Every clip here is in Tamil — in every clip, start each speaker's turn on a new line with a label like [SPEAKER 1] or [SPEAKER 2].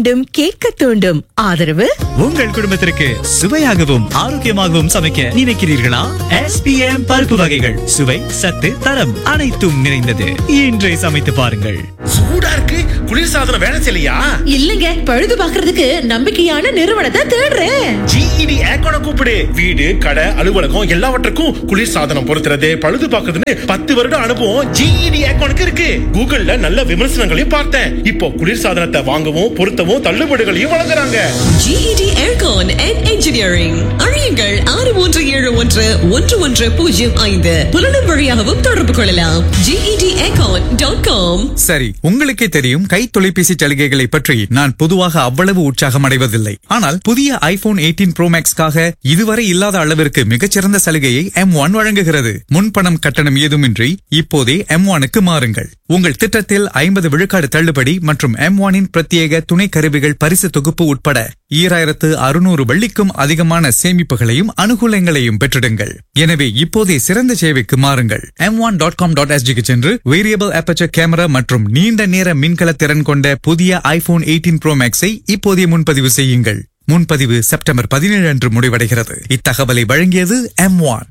[SPEAKER 1] வேண்டும் கேட்க தூண்டும் ஆதரவு
[SPEAKER 2] உங்கள் குடும்பத்திற்கு சுவையாகவும் ஆரோக்கியமாகவும் சமைக்க நினைக்கிறீர்களா எஸ்பிஎம் பருப்பு வகைகள் சுவை சத்து தரம் அனைத்தும் நிறைந்தது இன்றே சமைத்து பாருங்கள்
[SPEAKER 3] சூடா இருக்கு குளிர்சாதனம் வேலை செய்யலையா
[SPEAKER 4] இல்லங்க பழுது பாக்குறதுக்கு நம்பிக்கையான நிறுவனத்தை தேடுறேன்
[SPEAKER 3] ஜிஇடி ஏக்கோன கூப்பிடு வீடு கடை அலுவலகம் எல்லாவற்றுக்கும் குளிர்சாதனம் பொருத்துறது பழுது பார்க்கறதுன்னு பத்து வருடம் அனுபவம் ஜிஇடி ஏக்கோனுக்கு இருக்கு கூகுள்ல நல்ல விமர்சனங்களையும் பார்த்தேன் இப்போ குளிர்சாதனத்தை வாங்கவும் பொருத்தவும் தள்ளுபடிகளையும் வழங்குறாங்க
[SPEAKER 5] GED Aircon and Engineering அழியுங்கள் ஆறு மூன்று ஏழு ஒன்று ஒன்று ஒன்று பூஜ்ஜியம் ஐந்து புலனும் வழியாகவும் தொடர்பு கொள்ளலாம் GED Aircon டாட் காம்
[SPEAKER 6] சரி உங்களுக்கே தெரியும் கை தொலைபேசி சலுகைகளை பற்றி நான் பொதுவாக அவ்வளவு உற்சாகம் அடைவதில்லை ஆனால் புதிய ஐபோன் 18 ப்ரோ மேக்ஸ்க்காக இதுவரை இல்லாத அளவிற்கு மிகச்சிறந்த சலுகையை எம் ஒன் வழங்குகிறது முன்பணம் கட்டணம் ஏதுமின்றி இப்போதே எம் ஒனுக்கு மாறுங்கள் உங்கள் திட்டத்தில் ஐம்பது விழுக்காடு தள்ளுபடி மற்றும் எம் ஒனின் பிரத்யேக துணை கருவிகள் பரிசு தொகுப்பு உட்பட ஈராயிரத்து அறுநூறு வெள்ளிக்கும் அதிகமான சேமிப்புகளையும் அனுகூலங்களையும் பெற்றிடுங்கள் எனவே இப்போதே சிறந்த சேவைக்கு மாறுங்கள் M one dot com dot எஸ்ஜிக்கு சென்று வேரியபிள் அப்பச்சர் கேமரா மற்றும் நீண்ட நேர மின்கல திறன் கொண்ட புதிய ஐபோன் 18 ப்ரோ மேக்ஸை இப்போதே முன்பதிவு செய்யுங்கள் முன்பதிவு செப்டம்பர் பதினேழு அன்று முடிவடைகிறது இத்தகவலை வழங்கியது எம் ஒன்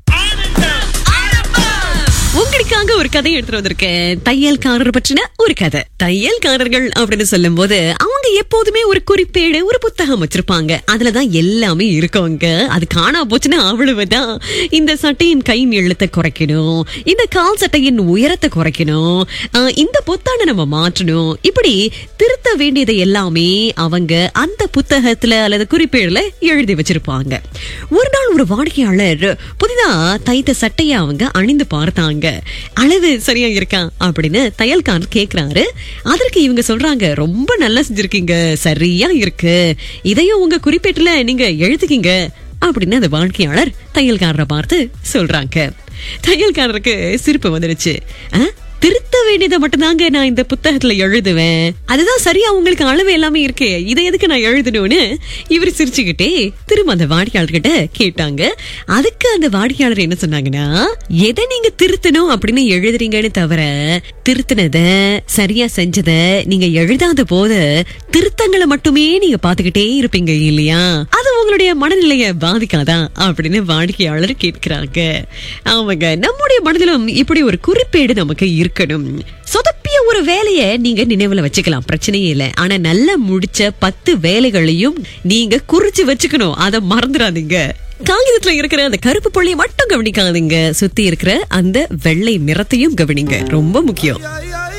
[SPEAKER 5] உங்களுக்காக ஒரு கதை எடுத்துட்டு வந்திருக்கேன் தையல்காரர் பற்றின ஒரு கதை தையல்காரர்கள் அப்படின்னு சொல்லும் போது அவங்க எப்போதுமே ஒரு குறிப்பேடு ஒரு புத்தகம் வச்சிருப்பாங்க அதுலதான் எல்லாமே இருக்குங்க அது காணா போச்சுன்னா அவ்வளவுதான் இந்த சட்டையின் கை நீளத்தை குறைக்கணும் இந்த கால் சட்டையின் உயரத்தை குறைக்கணும் ஆஹ், இந்த பொத்தானை நம்ம மாற்றணும் இப்படி திருத்த வேண்டியதை எல்லாமே அவங்க அந்த புத்தகத்துல அல்லது குறிப்பேடுல எழுதி வச்சிருப்பாங்க ஒரு நாள் ஒரு வாடிக்கையாளர் புதிதா தைத்த சட்டையை அவங்க அணிந்து பார்த்தாங்க அளவு சரியா இருக்கா அப்படின்னு தையல்காரர் கேக்குறாரு அதற்கு இவங்க சொல்றாங்க ரொம்ப நல்லா செஞ்சிருக்கீங்க சரியா இருக்கு இதையும் உங்க குறிப்பேட்டுல நீங்க எழுதுக்கீங்க அப்படின்னு அந்த வாடிக்கையாளர் தையல்காரரை பார்த்து சொல்றாங்க தையல்காரருக்கு சிரிப்பு வந்துடுச்சு "ஆ, திருத்த வேண்டியதை மட்டும்தாங்க நான் இந்த புத்தகத்துல எழுதுவேன் அதுதான் சரியா உங்களுக்கு அளவு எல்லாமே இருக்கே இதை எதுக்கு நான் எழுதணும்னு இவர் சிரிச்சுக்கிட்டே திரும்ப அந்த வாடிக்கையாளர்கிட்ட கேட்டாங்க அதுக்கு அந்த வாடிக்கையாளர் என்ன சொன்னாங்கன்னா எதை நீங்க திருத்தணும் அப்படின்னு எழுதுறீங்கன்னு தவிர திருத்தினத சரியா செஞ்சத நீங்க எழுதாத போது திருத்தங்களை மட்டுமே நீங்க பாத்துக்கிட்டே இருப்பீங்க இல்லையா அது உங்களுடைய மனநிலைய பாதிக்காதா அப்படின்னு வாடிக்கையாளர் கேட்கிறாங்க ஆமாங்க நம்முடைய மனதிலும் இப்படி ஒரு குறிப்பேடு நமக்கு இருக்கணும் சொதப்பிய ஒரு வேலையை நீங்க நினைவுல வச்சுக்கலாம் பிரச்சனையே இல்ல ஆனா நல்லா முடிச்ச பத்து வேலைகளையும் நீங்க குறிச்சு வச்சுக்கணும் அதை மறந்துடாதீங்க காகிதத்துல இருக்கிற அந்த கருப்பு புள்ளியை மட்டும் கவனிக்காதீங்க சுத்தி இருக்கிற அந்த வெள்ளை நிறத்தையும் கவனிங்க ரொம்ப முக்கியம்